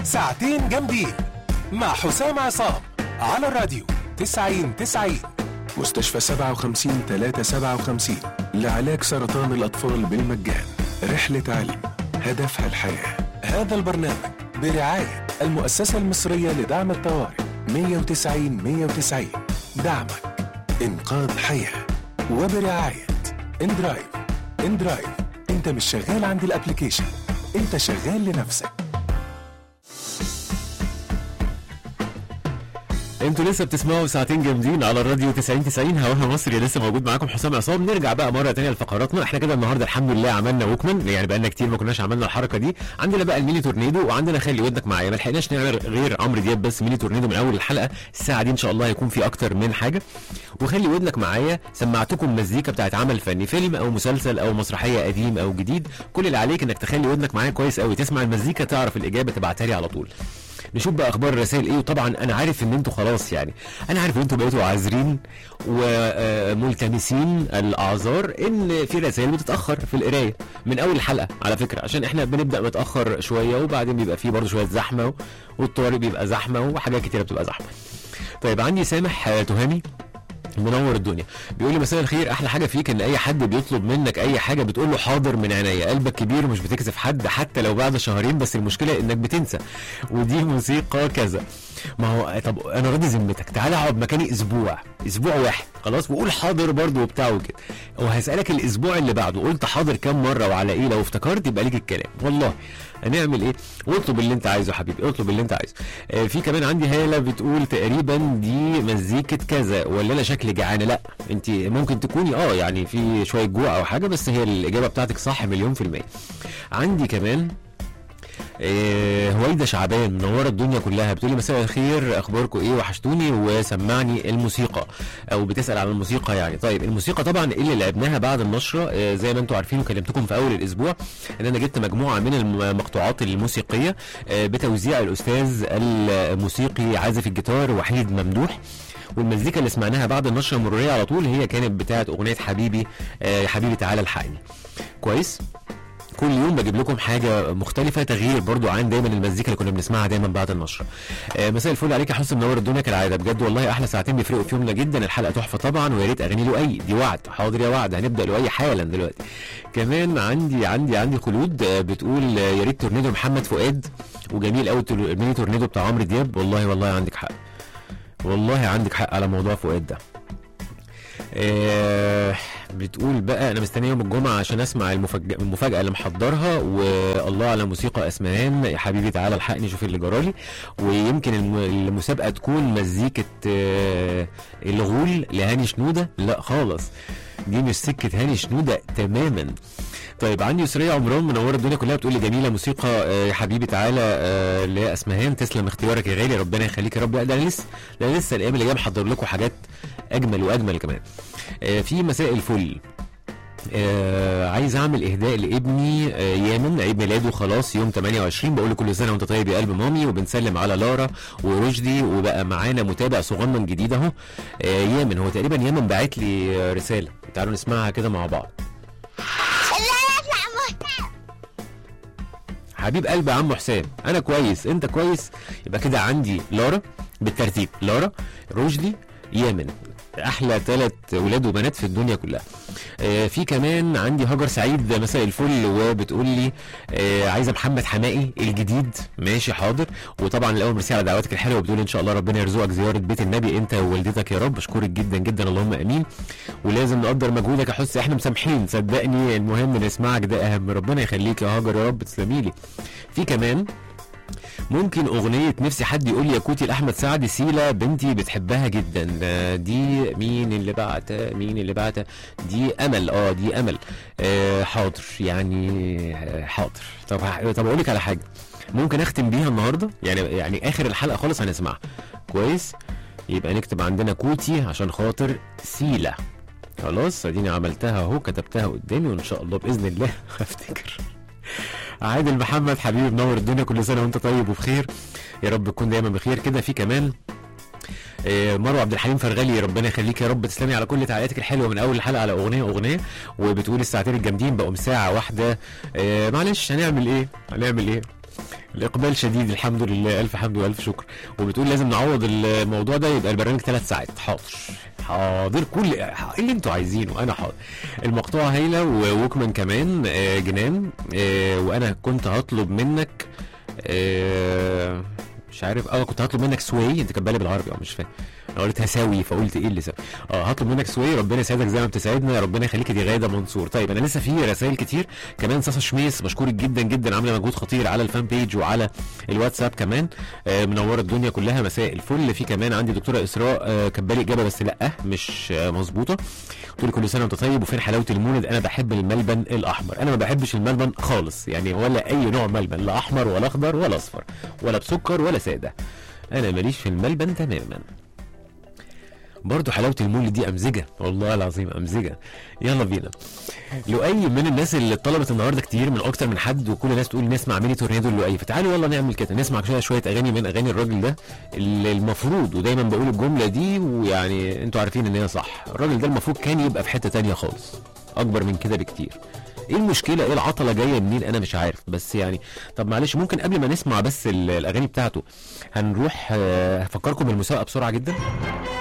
ساعتين جامدين مع حسام عصام على الراديو 90 90 مستشفى 57 357 لعلاج سرطان الأطفال بالمجان رحلة علم هدفها الحياة هذا البرنامج برعاية المؤسسة المصرية لدعم الطوارئ 190 190 دعمك إنقاذ حياة وبرعاية اندرايف اندرايف انت مش شغال عند الابليكيشن انت شغال لنفسك انتوا لسه بتسمعوا ساعتين جامدين على الراديو 90 90 هواها مصري لسه موجود معاكم حسام عصام نرجع بقى مره تانية لفقراتنا احنا كده النهارده الحمد لله عملنا ووكمان يعني بقالنا كتير ما كناش عملنا الحركه دي عندنا بقى الميني تورنيدو وعندنا خلي ودنك معايا ما لحقناش نعمل غير عمرو دياب بس ميني تورنيدو من اول الحلقه الساعه دي ان شاء الله هيكون في اكتر من حاجه وخلي ودنك معايا سمعتكم مزيكا بتاعت عمل فني فيلم او مسلسل او مسرحيه قديم او جديد كل اللي عليك انك تخلي ودنك معايا كويس قوي تسمع المزيكا تعرف الاجابه تبعتها لي على طول نشوف بقى اخبار الرسائل ايه وطبعا انا عارف ان انتوا خلاص يعني انا عارف ان انتوا بقيتوا عاذرين وملتمسين الاعذار ان في رسائل بتتاخر في القرايه من اول الحلقه على فكره عشان احنا بنبدا متاخر شويه وبعدين بيبقى فيه برضه شويه زحمه والطوارئ بيبقى زحمه وحاجات كتيره بتبقى زحمه طيب عندي سامح آه، تهامي منور الدنيا بيقول لي مساء الخير احلى حاجه فيك ان اي حد بيطلب منك اي حاجه بتقول له حاضر من عينيا قلبك كبير ومش بتكسف حد حتى لو بعد شهرين بس المشكله انك بتنسى ودي موسيقى كذا ما هو طب انا راضي ذمتك تعالى اقعد مكاني اسبوع اسبوع واحد خلاص وقول حاضر برضه وبتاع وكده وهسالك الاسبوع اللي بعده قلت حاضر كام مره وعلى ايه لو افتكرت يبقى ليك الكلام والله هنعمل ايه واطلب اللي انت عايزه حبيبي اطلب اللي انت عايزه آه في كمان عندي هاله بتقول تقريبا دي مزيكه كذا ولا انا شكلي جعانه لا انت ممكن تكوني اه يعني في شويه جوع او حاجه بس هي الاجابه بتاعتك صح مليون في الميه عندي كمان إيه هويدا شعبان منوره الدنيا كلها بتقولي مساء الخير اخباركم ايه وحشتوني وسمعني الموسيقى او بتسال على الموسيقى يعني طيب الموسيقى طبعا اللي لعبناها بعد النشره إيه زي ما انتم عارفين وكلمتكم في اول الاسبوع ان انا جبت مجموعه من المقطوعات الموسيقيه إيه بتوزيع الاستاذ الموسيقي عازف الجيتار وحيد ممدوح والمزيكا اللي سمعناها بعد النشره المروريه على طول هي كانت بتاعت اغنيه حبيبي آه حبيبي تعالى الحقني كويس كل يوم بجيب لكم حاجه مختلفه تغيير برضو عن دايما المزيكا اللي كنا بنسمعها دايما بعد النشره آه مساء الفل عليك يا حسن منور الدنيا كالعاده بجد والله احلى ساعتين بيفرقوا في يومنا جدا الحلقه تحفه طبعا ويا ريت اغاني لؤي دي وعد حاضر يا وعد هنبدا لؤي حالا دلوقتي كمان عندي عندي عندي خلود آه بتقول آه يا ريت تورنيدو محمد فؤاد وجميل قوي الميني تورنيدو بتاع عمرو دياب والله والله عندك حق والله عندك حق على موضوع فؤاد ده آه بتقول بقى انا مستنيه يوم الجمعه عشان اسمع المفاجاه المفاجاه اللي محضرها والله على موسيقى اسمهان يا حبيبي تعالى الحقني شوف اللي جرالي ويمكن الم- المسابقه تكون مزيكه آه الغول لهاني شنوده لا خالص دي مش سكه هاني شنوده تماما طيب عندي يسرية عمران منوره الدنيا كلها بتقول لي جميله موسيقى آه، يا حبيبي تعالى آه، اللي هي اسمهان تسلم اختيارك يا غالي ربنا يخليك يا رب لا ده انا لسه ده انا لسه الايام اللي جايه محضر لكم حاجات اجمل واجمل كمان آه، في مساء الفل آه عايز اعمل اهداء لابني آه يامن عيد ميلاده خلاص يوم 28 بقول له كل سنه وانت طيب يا قلب مامي وبنسلم على لارا ورشدي وبقى معانا متابع صغنن جديد اهو آه يامن هو تقريبا يامن باعت لي آه، رساله تعالوا نسمعها كده مع بعض حبيب قلب يا عم حسام انا كويس انت كويس يبقى كده عندي لارا بالترتيب لارا رشدي يامن احلى ثلاث ولاد وبنات في الدنيا كلها آه في كمان عندي هاجر سعيد مساء الفل وبتقول لي آه عايزه محمد حمائي الجديد ماشي حاضر وطبعا الاول ميرسي على دعواتك الحلوه بتقول ان شاء الله ربنا يرزقك زياره بيت النبي انت ووالدتك يا رب اشكرك جدا جدا اللهم امين ولازم نقدر مجهودك يا حس احنا مسامحين صدقني المهم نسمعك ده اهم ربنا يخليك يا هاجر يا رب تسلمي لي في كمان ممكن اغنيه نفسي حد يقول لي يا كوتي لاحمد سعد سيلا بنتي بتحبها جدا ده دي مين اللي بعت مين اللي بعت دي امل اه دي امل آه حاضر يعني آه، حاضر طب ه- طب اقول لك على حاجه ممكن اختم بيها النهارده يعني يعني اخر الحلقه خالص هنسمعها كويس يبقى نكتب عندنا كوتي عشان خاطر سيلا خلاص اديني عملتها اهو كتبتها قدامي وان شاء الله باذن الله هفتكر عادل محمد حبيبي منور الدنيا كل سنه وانت طيب وبخير يا رب تكون دايما بخير كده في كمان آه، مروه عبد الحليم فرغلي ربنا يخليك يا رب تسلمي على كل تعليقاتك الحلوه من اول الحلقه على اغنيه اغنيه وبتقول الساعتين الجامدين بقوا ساعه واحده آه، معلش هنعمل ايه هنعمل ايه الاقبال شديد الحمد لله الف حمد والف شكر وبتقول لازم نعوض الموضوع ده يبقى البرنامج ثلاث ساعات حاضر حاضر كل ايه اللي انتوا عايزينه انا حاضر المقطوعه هايله ووكمان كمان آه، جنان آه، وانا كنت هطلب منك آه، مش عارف اه كنت هطلب منك سوي انت كان بالي بالعربي اه مش فاهم انا قلت هساوي فقلت ايه اللي سوي اه هطلب منك سوي ربنا يسعدك زي ما بتسعدنا ربنا يخليك دي غاده منصور طيب انا لسه في رسائل كتير كمان ساسا شميس مشكورك جدا جدا عامله مجهود خطير على الفان بيج وعلى الواتساب كمان آه منوره الدنيا كلها مساء الفل في كمان عندي دكتوره اسراء آه كان بالي اجابه بس لا مش آه مظبوطه قلت لي كل سنه وانت طيب وفين حلاوه المولد انا بحب الملبن الاحمر انا ما بحبش الملبن خالص يعني ولا اي نوع ملبن لا احمر ولا اخضر ولا اصفر ولا بسكر ولا ساده انا ماليش في الملبن تماما برضه حلاوه المولد دي امزجه والله العظيم امزجه يلا بينا لؤي من الناس اللي طلبت النهارده كتير من اكتر من حد وكل الناس تقول نسمع ميني تورنيدو لؤي فتعالوا يلا نعمل كده نسمع شويه شويه اغاني من اغاني الراجل ده اللي المفروض ودايما بقول الجمله دي ويعني انتوا عارفين ان هي صح الراجل ده المفروض كان يبقى في حته تانية خالص اكبر من كده بكتير ايه المشكله ايه العطله جايه منين انا مش عارف بس يعني طب معلش ممكن قبل ما نسمع بس ال- الاغاني بتاعته هنروح آه، هفكركم بالمسابقه بسرعه جدا